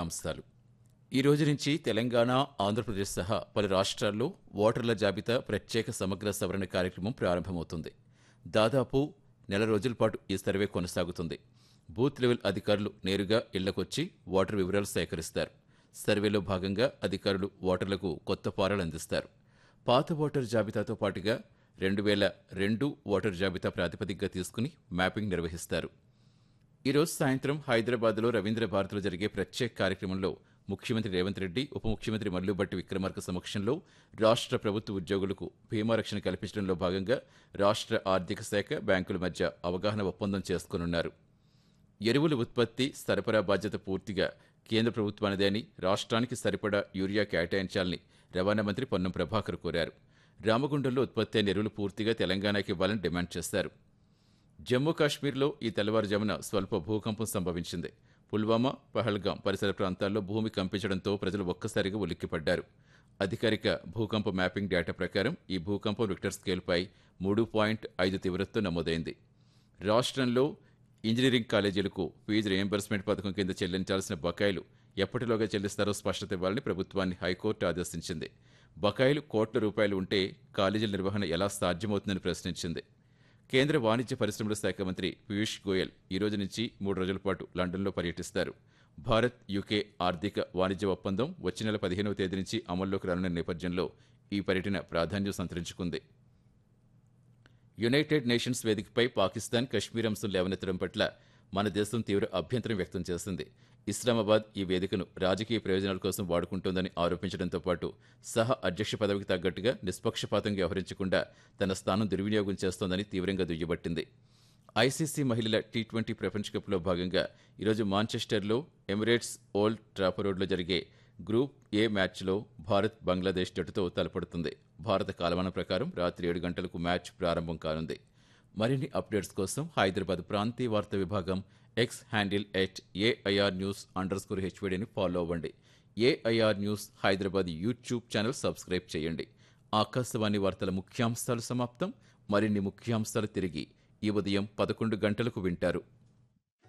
ముఖ్యాంశాలు ఈ రోజు నుంచి తెలంగాణ ఆంధ్రప్రదేశ్ సహా పలు రాష్ట్రాల్లో ఓటర్ల జాబితా ప్రత్యేక సమగ్ర సవరణ కార్యక్రమం ప్రారంభమవుతుంది దాదాపు నెల రోజుల పాటు ఈ సర్వే కొనసాగుతుంది బూత్ లెవెల్ అధికారులు నేరుగా ఇళ్లకొచ్చి ఓటర్ వివరాలు సేకరిస్తారు సర్వేలో భాగంగా అధికారులు ఓటర్లకు కొత్త ఫారాలు అందిస్తారు పాత ఓటర్ జాబితాతో పాటుగా రెండు వేల రెండు ఓటర్ జాబితా ప్రాతిపదికగా తీసుకుని మ్యాపింగ్ నిర్వహిస్తారు ఈరోజు సాయంత్రం హైదరాబాద్లో రవీంద్ర భారతిలో జరిగే ప్రత్యేక కార్యక్రమంలో ముఖ్యమంత్రి రేవంత్ రెడ్డి ఉప ముఖ్యమంత్రి మల్లుబట్టి విక్రమార్క సమక్షంలో రాష్ట్ర ప్రభుత్వ ఉద్యోగులకు బీమా రక్షణ కల్పించడంలో భాగంగా రాష్ట్ర ఆర్థిక శాఖ బ్యాంకుల మధ్య అవగాహన ఒప్పందం చేసుకోనున్నారు ఎరువుల ఉత్పత్తి సరఫరా బాధ్యత పూర్తిగా కేంద్ర ప్రభుత్వానిదే అని రాష్ట్రానికి సరిపడా యూరియా కేటాయించాలని రవాణా మంత్రి పొన్నం ప్రభాకర్ కోరారు రామగుండంలో ఉత్పత్తి అయిన ఎరువులు పూర్తిగా తెలంగాణకి ఇవ్వాలని డిమాండ్ చేశారు జమ్మూ కాశ్మీర్లో ఈ తెల్లవారుజామున స్వల్ప భూకంపం సంభవించింది పుల్వామా పహల్గాం పరిసర ప్రాంతాల్లో భూమి కంపించడంతో ప్రజలు ఒక్కసారిగా ఉలిక్కిపడ్డారు అధికారిక భూకంప మ్యాపింగ్ డేటా ప్రకారం ఈ భూకంపం రిక్టర్ స్కేల్పై మూడు పాయింట్ ఐదు తీవ్రతతో నమోదైంది రాష్ట్రంలో ఇంజనీరింగ్ కాలేజీలకు ఫీజు రియంబర్స్మెంట్ పథకం కింద చెల్లించాల్సిన బకాయిలు ఎప్పటిలోగా చెల్లిస్తారో స్పష్టత ఇవ్వాలని ప్రభుత్వాన్ని హైకోర్టు ఆదేశించింది బకాయిలు కోట్ల రూపాయలు ఉంటే కాలేజీల నిర్వహణ ఎలా సాధ్యమవుతుందని ప్రశ్నించింది కేంద్ర వాణిజ్య పరిశ్రమల శాఖ మంత్రి పీయూష్ గోయల్ ఈ రోజు నుంచి మూడు రోజుల పాటు లండన్లో పర్యటిస్తారు భారత్ యూకే ఆర్థిక వాణిజ్య ఒప్పందం వచ్చే నెల పదిహేనవ తేదీ నుంచి అమల్లోకి రానున్న నేపథ్యంలో ఈ పర్యటన ప్రాధాన్యం సంతరించుకుంది యునైటెడ్ నేషన్స్ వేదికపై పాకిస్తాన్ కశ్మీర్ అంశం లేవనెత్తడం పట్ల మన దేశం తీవ్ర అభ్యంతరం వ్యక్తం చేసింది ఇస్లామాబాద్ ఈ వేదికను రాజకీయ ప్రయోజనాల కోసం వాడుకుంటోందని ఆరోపించడంతో పాటు సహ అధ్యక్ష పదవికి తగ్గట్టుగా నిష్పక్షపాతంగా వ్యవహరించకుండా తన స్థానం దుర్వినియోగం చేస్తోందని తీవ్రంగా దుయ్యబట్టింది ఐసీసీ మహిళల టీ ట్వంటీ ప్రపంచ కప్లో భాగంగా ఈరోజు మాంచెస్టర్లో ఎమిరేట్స్ ఓల్డ్ ట్రాఫరోడ్లో జరిగే గ్రూప్ ఏ మ్యాచ్లో భారత్ బంగ్లాదేశ్ జట్టుతో తలపడుతుంది భారత కాలమానం ప్రకారం రాత్రి ఏడు గంటలకు మ్యాచ్ ప్రారంభం కానుంది మరిన్ని అప్డేట్స్ కోసం హైదరాబాద్ ప్రాంతీయ వార్తా విభాగం X handle at AIR news underscore హెచ్వీడీని ఫాలో అవ్వండి AIR news Hyderabad YouTube channel subscribe చేయండి ఆకాశవాణి వార్తల ముఖ్యాంశాలు సమాప్తం మరిన్ని ముఖ్యాంశాలు తిరిగి ఈ ఉదయం పదకొండు గంటలకు వింటారు